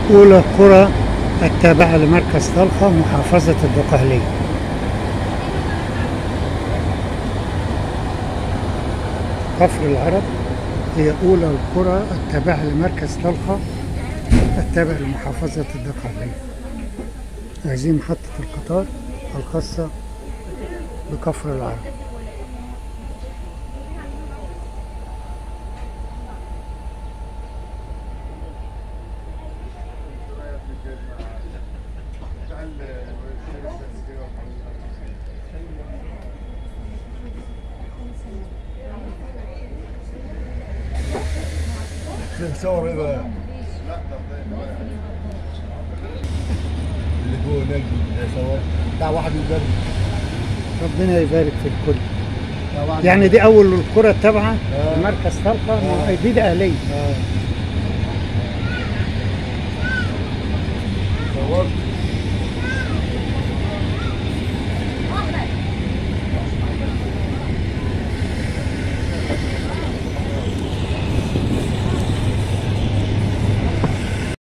أولى القرى التابعة لمركز طلخة محافظة الدقهلية كفر العرب هي أولى القرى التابعة لمركز طلخة التابع لمحافظة الدقهلية هذه محطة القطار الخاصة بكفر العرب تصور ايه بقى؟ اللي فوق هناك دي صور بتاع واحد يبرد ربنا يبارك في الكل بتاع واحد يعني دي أول القرى التابعة آه. لمركز طلخة آه. دي ده أهلية اه